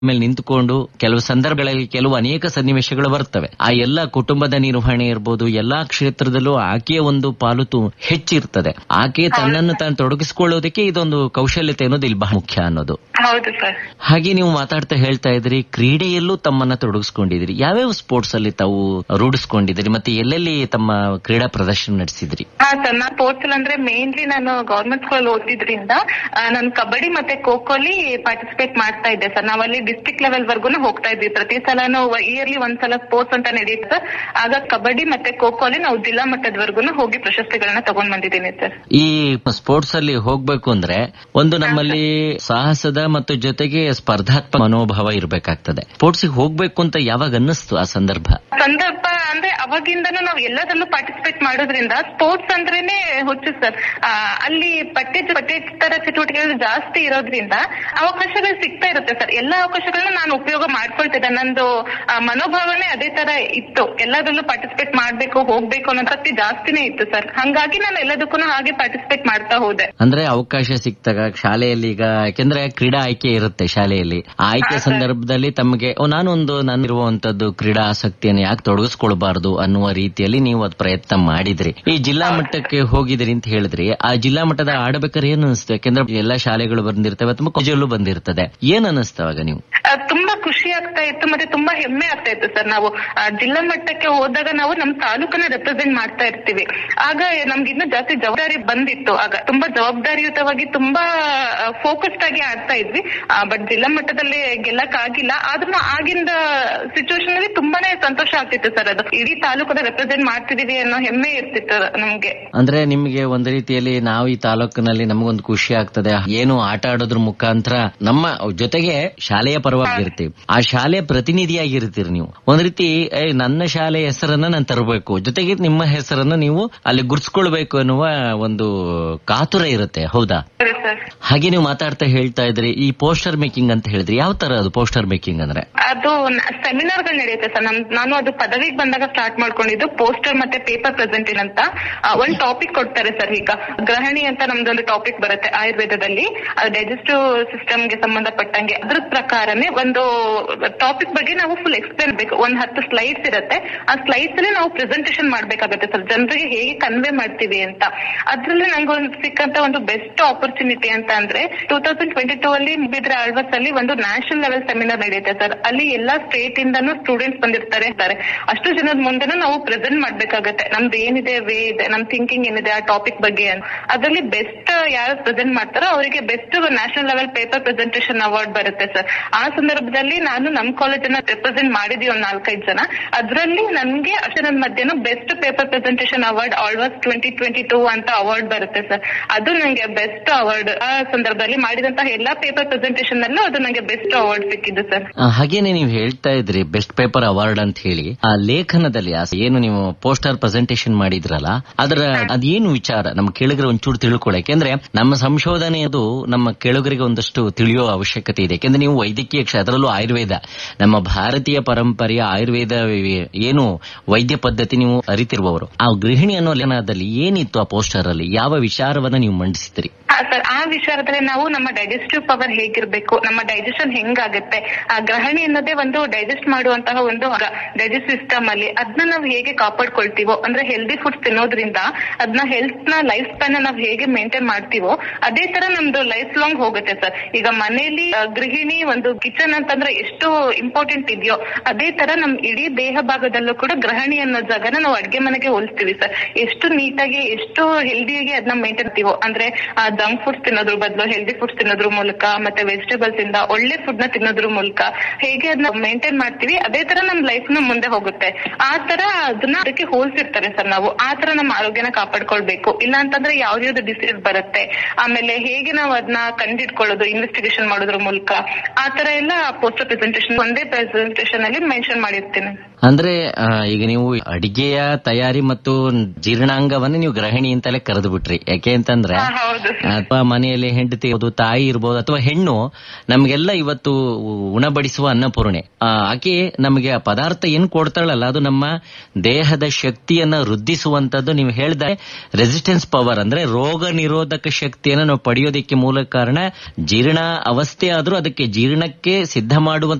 ಮೇಲೆ ನಿಂತುಕೊಂಡು ಕೆಲವು ಸಂದರ್ಭಗಳಲ್ಲಿ ಕೆಲವು ಅನೇಕ ಸನ್ನಿವೇಶಗಳು ಬರ್ತವೆ ಆ ಎಲ್ಲ ಕುಟುಂಬದ ನಿರ್ವಹಣೆ ಇರ್ಬೋದು ಎಲ್ಲಾ ಕ್ಷೇತ್ರದಲ್ಲೂ ಆಕೆಯ ಒಂದು ಪಾಲು ತು- ಹೆಚ್ಚಿರ್ತದೆ ಆಕೆ ತನ್ನನ್ನು ತಾನು ತೊಡಗಿಸಿಕೊಳ್ಳೋದಕ್ಕೆ ಇದೊಂದು ಕೌಶಲ್ಯತೆ ಅನ್ನೋದು ಇಲ್ಲಿ ಬಹಳ ಮುಖ್ಯ ಅನ್ನೋದು ಹೌದು ಸರ್ ಹಾಗೆ ನೀವು ಮಾತಾಡ್ತಾ ಹೇಳ್ತಾ ಇದ್ರಿ ಕ್ರೀಡೆಯಲ್ಲೂ ತಮ್ಮನ್ನ ತೊಡಗಿಸ್ಕೊಂಡಿದ್ರಿ ಯಾವ್ಯಾವ ಸ್ಪೋರ್ಟ್ಸ್ ಅಲ್ಲಿ ತಾವು ರೂಢಿಸ್ಕೊಂಡಿದ್ರಿ ಮತ್ತೆ ಎಲ್ಲೆಲ್ಲಿ ತಮ್ಮ ಕ್ರೀಡಾ ಪ್ರದರ್ಶನ ನಡೆಸಿದ್ರಿ ಹಾ ಸರ್ ನಾನು ಸ್ಪೋರ್ಟ್ಸ್ ಅಲ್ಲಿ ಅಂದ್ರೆ ಮೇನ್ಲಿ ನಾನು ಗವರ್ಮೆಂಟ್ ಸ್ಕೂಲ್ ಓದಿದ್ರಿಂದ ಆ, ನಾನು ಕಬಡ್ಡಿ ಮತ್ತೆ ಖೋ ಖೋಲಿ ಪಾರ್ಟಿಸಿಪೇಟ್ ಮಾಡ್ತಾ ಇದ್ದೆ ಸರ್ ನಾವಲ್ಲಿ ಡಿಸ್ಟ್ರಿಕ್ಟ್ ಲೆವೆಲ್ ವರ್ಗುನು ಹೋಗ್ತಾ ಇದ್ವಿ ಪ್ರತಿ ಸಲನು ಇಯರ್ಲಿ ಒಂದ್ಸಲ ಸ್ಪೋರ್ಟ್ಸ್ ಅಂತ ನಡೆಯುತ್ತೆ ಸರ್ ಆಗ ಕಬಡ್ಡಿ ಮತ್ತೆ ಖೋ ಖೋಲಿ ನಾವು ಜಿಲ್ಲಾ ಮಟ್ಟದವರೆಗೂ ಹೋಗಿ ಪ್ರಶಸ್ತಿಗಳನ್ನ ತಗೊಂಡ್ ಬಂದಿದ್ದೀನಿ ಸರ್ ಈ ಸ್ಪೋರ್ಟ್ಸ್ ಅಲ್ಲಿ ಹೋಗ್ಬೇಕು ಅಂದ್ರೆ ಒಂದು ನಮ್ಮಲ್ಲಿ ಸಾಹಸದ ಮತ್ತು ಜೊತೆಗೆ ಸ್ಪರ್ಧಾತ್ಮಕ ಮನೋಭಾವ ಇರಬೇಕಾಗ್ತದೆ ಸ್ಪೋರ್ಟ್ಸ್ ಹೋಗ್ಬೇಕು ಅಂತ ಯಾವಾಗ ಅನ್ನಿಸ್ತು ಆ ಸಂದರ್ಭ ಸಂದರ್ಭ ಅಂದ್ರೆ ಅವಾಗಿಂದನೂ ನಾವು ಎಲ್ಲದರಲ್ಲೂ ಪಾರ್ಟಿಸಿಪೇಟ್ ಮಾಡೋದ್ರಿಂದ ಸ್ಪೋರ್ಟ್ಸ್ ಅಂದ್ರೇನೆ ಹುಚ್ಚು ಸರ್ ಅಲ್ಲಿ ಪಠ್ಯ ಪಠ್ಯೇತರ ಚಟುವಟಿಕೆಗಳು ಜಾಸ್ತಿ ಇರೋದ್ರಿಂದ ಅವಕಾಶಗಳು ಸಿಗ್ತಾ ಇರುತ್ತೆ ಸರ್ ಎಲ್ಲಾ ಅವಕಾಶಗಳನ್ನ ನಾನು ಉಪಯೋಗ ಮಾಡ್ಕೊಳ್ತಿದ್ದೆ ನಂದು ಆ, ಮನೋಭಾವನೆ ಅದೇ ತರ ಇತ್ತು ಎಲ್ಲದರಲ್ಲೂ ಪಾರ್ಟಿಸಿಪೇಟ್ ಮಾಡ್ಬೇಕು ಹೋಗ್ಬೇಕು ಅನ್ನೋ ಶಕ್ತಿ ಜಾಸ್ತಿನೇ ಇತ್ತು ಸರ್ ಹಂಗಾಗಿ ನಾನು ಎಲ್ಲದಕ್ಕೂ ಹಾಗೆ ಪಾರ್ಟಿಸಿಪೇಟ್ ಮಾಡ್ತಾ ಹೋದೆ ಅಂದ್ರೆ ಅವಕಾಶ ಸಿಕ್ತಾಗ ಶಾಲೆಯಲ್ಲಿ ಈಗ ಯಾಕೆಂದ್ರೆ ಕ್ರೀಡಾ ಆಯ್ಕೆ ಇರುತ್ತೆ ಶಾಲೆಯಲ್ಲಿ ಆ ಆಯ್ಕೆ ಸಂದರ್ಭದಲ್ಲಿ ತಮಗೆ ಓ ನಾನೊಂದು ನನ್ನಿರುವಂತದ್ದು ಕ್ರೀಡಾ ಆಸಕ್ತಿಯನ್ನು ಯಾಕೆ ತೊಡಗಿಸ್ಕೊಳ್ಬಾರ್ದು ಅನ್ನುವ ರೀತಿಯಲ್ಲಿ ನೀವು ಅದ್ ಪ್ರಯತ್ನ ಮಾಡಿದ್ರಿ ಈ ಜಿಲ್ಲಾ ಮಟ್ಟಕ್ಕೆ ಹೋಗಿದ್ರಿ ಅಂತ ಹೇಳಿದ್ರಿ ಆ ಜಿಲ್ಲಾ ಮಟ್ಟದ ಆಡಬೇಕಾದ್ರೆ ಏನ್ ಅನಿಸ್ತು ಯಾಕೆಂದ್ರೆ ಎಲ್ಲಾ ಶಾಲೆಗಳು ಬಂದಿರ್ತವೆ ಅಥವಾ ಕಾಲೇಜಲ್ಲೂ ಬಂದಿರ್ತದೆ ಏನ್ ಅನಿಸ್ತವಾಗ ನೀವು ಆ, ತುಂಬಾ ಖುಷಿ ಆಗ್ತಾ ಇತ್ತು ಮತ್ತೆ ತುಂಬಾ ಹೆಮ್ಮೆ ಆಗ್ತಾ ಇತ್ತು ಸರ್ ನಾವು ಆ, ಜಿಲ್ಲಾ ಮಟ್ಟಕ್ಕೆ ಹೋದಾಗ ನಾವು ನಮ್ಮ ತಾಲೂಕನ್ನ ರೆಪ್ರೆಸೆಂಟ್ ಮಾಡ್ತಾ ಇರ್ತೀವಿ ಆಗ ನಮ್ಗೆ ಇನ್ನೂ ಜಾಸ್ತಿ ಜವಾಬ್ದಾರಿ ಬಂದಿತ್ತು ಆಗ ತುಂಬಾ ಜವಾಬ್ದಾರಿಯುತವಾಗಿ ತುಂಬಾ ಫೋಕಸ್ಡ್ ಆಗಿ ಆಡ್ತಾ ಇದ್ವಿ ಬಟ್ ಜಿಲ್ಲಾ ಮಟ್ಟದಲ್ಲಿ ಗೆಲ್ಲಕ್ ಆಗಿಲ್ಲ ಆದ್ರೂ ಆಗಿಂದ ಸಿಚುವೇಶನ್ ಅಲ್ಲಿ ತುಂಬಾನೇ ಸಂತೋಷ ಆಗ್ತಿತ್ತು ಸರ್ ಅದು ಇಡೀ ತಾಲೂಕನ್ನ ರೆಪ್ರೆಸೆಂಟ್ ಮಾಡ್ತಿದೀವಿ ಅನ್ನೋ ಹೆಮ್ಮೆ ಇರ್ತಿತ್ತು ನಮ್ಗೆ ಅಂದ್ರೆ ನಿಮ್ಗೆ ಒಂದು ರೀತಿಯಲ್ಲಿ ನಾವು ಈ ತಾಲೂಕಿನಲ್ಲಿ ನಮಗೊಂದು ಖುಷಿ ಆಗ್ತದೆ ಏನು ಆಟ ಆಡೋದ್ರ ಮುಖಾಂತರ ನಮ್ಮ ಜೊತೆಗೆ ಶಾಲೆಯ ಪರವಾಗಿರ್ತೀವಿ ಆ ಶಾಲೆಯ ಪ್ರತಿನಿಧಿಯಾಗಿರ್ತೀರಿ ನೀವು ಒಂದ್ ರೀತಿ ಏ ನನ್ನ ಶಾಲೆಯ ಹೆಸರನ್ನ ನಾನು ತರಬೇಕು ಜೊತೆಗೆ ನಿಮ್ಮ ಹೆಸರನ್ನ ನೀವು ಅಲ್ಲಿ ಗುರ್ಸ್ಕೊಳ್ಬೇಕು ಅನ್ನುವ ಒಂದು ಕಾತುರ ಇರುತ್ತೆ ಹೌದಾ ಸರಿ ಸರ್ ಹಾಗೆ ನೀವು ಮಾತಾಡ್ತಾ ಹೇಳ್ತಾ ಇದ್ರಿ ಈ ಪೋಸ್ಟರ್ ಮೇಕಿಂಗ್ ಅಂತ ಹೇಳಿದ್ರಿ ಯಾವ ತರ ಅದು ಪೋಸ್ಟರ್ ಮೇಕಿಂಗ್ ಅಂದ್ರೆ ಅದು ಸೆಮಿನಾರ್ ಗಳು ನಡೆಯುತ್ತೆ ಸರ್ ನಮ್ ನಾನು ಅದು ಪದವಿಗೆ ಬಂದಾಗ ಸ್ಟಾರ್ಟ್ ಮಾಡ್ಕೊಂಡಿದ್ದು ಪೋಸ್ಟರ್ ಮತ್ತೆ ಪೇಪರ್ ಪ್ರೆಸೆಂಟೇಷನ್ ಅಂತ ಆ, ಒಂದ್ ಟಾಪಿಕ್ ಕೊಡ್ತಾರೆ ಸರ್ ಈಗ ಗ್ರಹಣಿ ಅಂತ ನಮ್ದೊಂದು ಟಾಪಿಕ್ ಬರುತ್ತೆ ಆಯುರ್ವೇದದಲ್ಲಿ ಅದು ಡೈಜೆಸ್ಟಿವ್ ಸಿಸ್ಟಮ್ ಗೆ ಸಂಬಂಧಪಟ್ಟಂಗೆ ಅದ್ರ ಪ್ರಕಾರನೇ ಒಂದು ಟಾಪಿಕ್ ಬಗ್ಗೆ ನಾವು ಫುಲ್ ಎಕ್ಸ್ಪ್ಲೇನ್ ಬೇಕು ಒಂದ್ ಹತ್ತು ಸ್ಲೈಡ್ಸ್ ಇರುತ್ತೆ ಆ ಸ್ಲೈಡ್ಸ್ ಅಲ್ಲಿ ನಾವು ಪ್ರೆಸೆಂಟೇಷನ್ ಮಾಡ್ಬೇಕಾಗತ್ತೆ ಸರ್ ಜನರಿಗೆ ಹೇಗೆ ಕನ್ವೆ ಮಾಡ್ತೀವಿ ಅಂತ ಅದ್ರಲ್ಲಿ ನಂಗೆ ಒಂದು ಸಿಕ್ಕಂತ ಒಂದು ಬೆಸ್ಟ್ ಆಪರ್ಚುನಿಟಿ ಅಂತ ಅಂದ್ರೆ ಟೂ ತೌಸಂಡ್ ಟ್ವೆಂಟಿ ಟೂ ಅಲ್ಲಿ ಬಿದ್ರೆ ಆಳ್ವಸ್ ಅಲ್ಲಿ ಒಂದು ನ್ಯಾಷನಲ್ ಲೆವೆಲ್ ಸೆಮಿನಾರ್ ನಡೆಯುತ್ತೆ ಸರ್ ಅಲ್ಲಿ ಎಲ್ಲಾ ಸ್ಟೇಟ್ ಇಂದಾನು ಸ್ಟೂಡೆಂಟ್ಸ್ ಬಂದಿರ್ತಾರೆ ಇರ್ತಾರೆ. ಅಷ್ಟು ಜನದ ಮುಂದೆನೂ ನಾವು ಪ್ರೆಸೆಂಟ್ ಮಾಡ್ಬೇಕಾಗತ್ತೆ ನಮ್ದು ಏನಿದೆ ವೇ ಇದೆ ನಮ್ ಥಿಂಕಿಂಗ್ ಏನಿದೆ ಆ ಟಾಪಿಕ್ ಬಗ್ಗೆ ಅಂತ ಅದರಲ್ಲಿ ಬೆಸ್ಟ್ ಯಾರು ಪ್ರೆಸೆಂಟ್ ಮಾಡ್ತಾರೋ ಅವರಿಗೆ best national level paper presentation award ಬರುತ್ತೆ ಸರ್ ಆ ಸಂದರ್ಭದಲ್ಲಿ ನಾನು ನಮ್ ಕಾಲೇಜನ್ನ ರೆಪ್ರೆಸೆಂಟ್ ಮಾಡಿದ್ವಿ ಒಂದ್ ನಾಲ್ಕೈದು ಜನ ಅದರಲ್ಲಿ ನನ್ಗೆ ಅಷ್ಟೇ ನನ್ನ ಮಧ್ಯನೂ best paper presentation award Alva's twenty twenty two ಅಂತ ಅವಾರ್ಡ್ ಬರುತ್ತೆ ಸರ್ ಅದು ನಂಗೆ ಬೆಸ್ಟ್ ಅವಾರ್ಡ್ ಆ ಸಂದರ್ಭದಲ್ಲಿ ಮಾಡಿದಂತಹ ಎಲ್ಲಾ ಪೇಪರ್ ಪ್ರೆಸೆಂಟೇಷನ್ ನಲ್ಲೂ ಅದು ನಂಗೆ ಬೆಸ್ಟ್ ಅವಾರ್ಡ್ ಸಿಕ್ಕಿದ್ದು ಸರ್ ಆ, ಹಾಗೇನೆ ನೀವು ಹೇಳ್ತಾ ಇದ್ರಿ ಬೆಸ್ಟ್ ಪೇಪರ್ ಅವಾರ್ಡ್ ಅಂತ ಹೇಳಿ ಆ ಲೇಖನದಲ್ಲಿ ಆ ಏನು ನೀವು ಪೋಸ್ಟರ್ ಪ್ರೆಸೆಂಟೇಶನ್ ಮಾಡಿದ್ರಲ್ಲ ಅದರ ಅದೇನು ವಿಚಾರ ನಮ್ಮ ಕೆಳಗರೆ ಒಂಚೂರು ತಿಳ್ಕೊಳ್ಳಿ ಯಾಕೆಂದ್ರೆ ನಮ್ಮ ಸಂಶೋಧನೆ ಅದು ನಮ್ಮ ಕೆಳಗರಿಗೆ ಒಂದಷ್ಟು ತಿಳಿಯೋ ಅವಶ್ಯಕತೆ ಇದೆ ಯಾಕೆಂದ್ರೆ ನೀವು ವೈದ್ಯಕೀಯ ಕ್ಷೇತ್ರ ಅದರಲ್ಲೂ ಆಯುರ್ವೇದ ನಮ್ಮ ಭಾರತೀಯ ಪರಂಪರೆಯ ಆಯುರ್ವೇದ ವಿ- ಏನು ವೈದ್ಯ ಪದ್ಧತಿ ನೀವು ಅರಿತಿರುವವರು ಆ ಗೃಹಿಣಿ ಅನ್ನೋ ಲೇಖನದಲ್ಲಿ ಏನಿತ್ತು ಆ ಪೋಸ್ಟರ್ ಅಲ್ಲಿ ಯಾವ ವಿಚಾರವನ್ನ ನೀವು ಮಂಡಿಸಿದ್ರಿ ಹಾ ಸರ್ ಆ ವಿಚಾರದಲ್ಲಿ ನಾವು ನಮ್ಮ ಡೈಜೆಸ್ಟಿವ್ ಪವರ್ ಹೇಗಿರ್ಬೇಕು ನಮ್ಮ ಡೈಜೆಷನ್ ಹೆಂಗಾಗುತ್ತೆ ಆ ಗ್ರಹಣಿ ಅನ್ನೋದೇ ಒಂದು ಡೈಜೆಸ್ಟ್ ಮಾಡುವಂತಹ ಒಂದು ಡೈಜೆಸ್ಟ್ ಸಿಸ್ಟಮ್ ಅಲ್ಲಿ ಅದನ್ನ ನಾವು ಹೇಗೆ ಕಾಪಾಡ್ಕೊಳ್ತೀವೋ ಅಂದ್ರೆ ಹೆಲ್ದಿ ಫುಡ್ಸ್ ತಿನ್ನೋದ್ರಿಂದ ಅದನ್ನ ಹೆಲ್ತ್ ನ ಲೈಫ್ ಸ್ಪ್ಯಾನ್ ನಾವು ಹೇಗೆ ಮೇಂಟೈನ್ ಮಾಡ್ತೀವೋ ಅದೇ ತರ ನಮ್ದು ಲೈಫ್ ಲಾಂಗ್ ಹೋಗುತ್ತೆ ಸರ್ ಈಗ ಮನೆಯಲ್ಲಿ ಆ, ಗೃಹಿಣಿ ಒಂದು ಕಿಚನ್ ಅಂತಂದ್ರೆ ಎಷ್ಟು ಇಂಪಾರ್ಟೆಂಟ್ ಇದೆಯೋ ಅದೇ ತರ ನಮ್ ಇಡೀ ದೇಹ ಭಾಗದಲ್ಲೂ ಕೂಡ ಗ್ರಹಣಿ ಅನ್ನೋ ಜಾಗನ ನಾವು ಅಡ್ಗೆ ಮನೆಗೆ ಹೋಲಿಸ್ತೀವಿ ಸರ್ ಎಷ್ಟು ನೀಟಾಗಿ ಎಷ್ಟು ಹೆಲ್ದಿಯಾಗಿ ಅದನ್ನ ಮೇಂಟೈನ್ ಮಾಡ್ತೀವೋ ಅಂದ್ರೆ ಜಂಕ್ ಫುಡ್ಸ್ ತಿನ್ನೋದ್ರ ಬದಲು ಹೆಲ್ದಿ ಫುಡ್ಸ್ ತಿನ್ನೋದ್ರ ಮೂಲಕ ಮತ್ತೆ ವೆಜಿಟೇಬಲ್ಸ್ ಇಂದ ಒಳ್ಳೆ ಫುಡ್ ನ ತಿನ್ನೋದ್ರ ಮೂಲಕ ಹೇಗೆ ಅದನ್ನ ಮೇಂಟೈನ್ ಮಾಡ್ತೀವಿ ಅದೇ ತರ ನಮ್ ಲೈಫ್ ನ ಮುಂದೆ ಹೋಗುತ್ತೆ ಆ ತರ ಅದನ್ನ ಅದಕ್ಕೆ ಹೋಲ್ಸಿರ್ತಾರೆ ಸರ್ ನಾವು ಆ ತರ ನಮ್ಮ ಆರೋಗ್ಯನ ಕಾಪಾಡ್ಕೊಳ್ಬೇಕು ಇಲ್ಲ ಅಂತಂದ್ರೆ ಯಾವ್ದಾವ್ದು ಡಿಸೀಸ್ ಬರುತ್ತೆ ಆಮೇಲೆ ಹೇಗೆ ನಾವು ಅದನ್ನ ಕಂಡಿಡ್ಕೊಳ್ಳೋದು ಇನ್ವೆಸ್ಟಿಗೇಷನ್ ಮಾಡೋದ್ರ ಮೂಲಕ ಆ ತರ ಎಲ್ಲ ಪೋಸ್ಟರ್ ಪ್ರೆಸೆಂಟೇಷನ್ ಒಂದೇ ಪ್ರೆಸೆಂಟೇಷನ್ ಅಲ್ಲಿ ಮೆನ್ಷನ್ ಮಾಡಿರ್ತೀನಿ ಅಂದ್ರೆ ಆ, ಈಗ ನೀವು ಅಡಿಗೆಯ ತಯಾರಿ ಮತ್ತು ಜೀರ್ಣಾಂಗವನ್ನ ನೀವು ಗೃಹಿಣಿ ಅಂತಲೇ ಕರೆದು ಬಿಟ್ರಿ ಯಾಕೆ ಅಂತಂದ್ರೆ ಹಾ, ಹೌದು ಸರ್. ಅಥವಾ ಮನೆಯಲ್ಲಿ ಹೆಂಡತಿ ಇರ್ಬೋದು ತಾಯಿ ಇರ್ಬೋದು ಅಥವಾ ಹೆಣ್ಣು ನಮ್ಗೆಲ್ಲ ಇವತ್ತು ಉಣಬಡಿಸುವ ಅನ್ನಪೂರ್ಣೆ ಆ, ಆಕೆ ನಮಗೆ ಆ ಪದಾರ್ಥ ಏನ್ ಕೊಡ್ತಾಳಲ್ಲ ಅದು ನಮ್ಮ ದೇಹದ ಶಕ್ತಿಯನ್ನ ವೃದ್ಧಿಸುವಂತದ್ದು ನೀವು ಹೇಳ್ದ ರೆಸಿಸ್ಟೆನ್ಸ್ ಪವರ್ ಅಂದ್ರೆ ರೋಗ ನಿರೋಧಕ ಶಕ್ತಿಯನ್ನು ನಾವು ಪಡೆಯೋದಕ್ಕೆ ಮೂಲ ಕಾರಣ ಜೀರ್ಣ ಅವಸ್ಥೆ ಆದ್ರೂ ಅದಕ್ಕೆ ಜೀರ್ಣಕ್ಕೆ ಸಿದ್ಧ ಮಾಡುವಂತ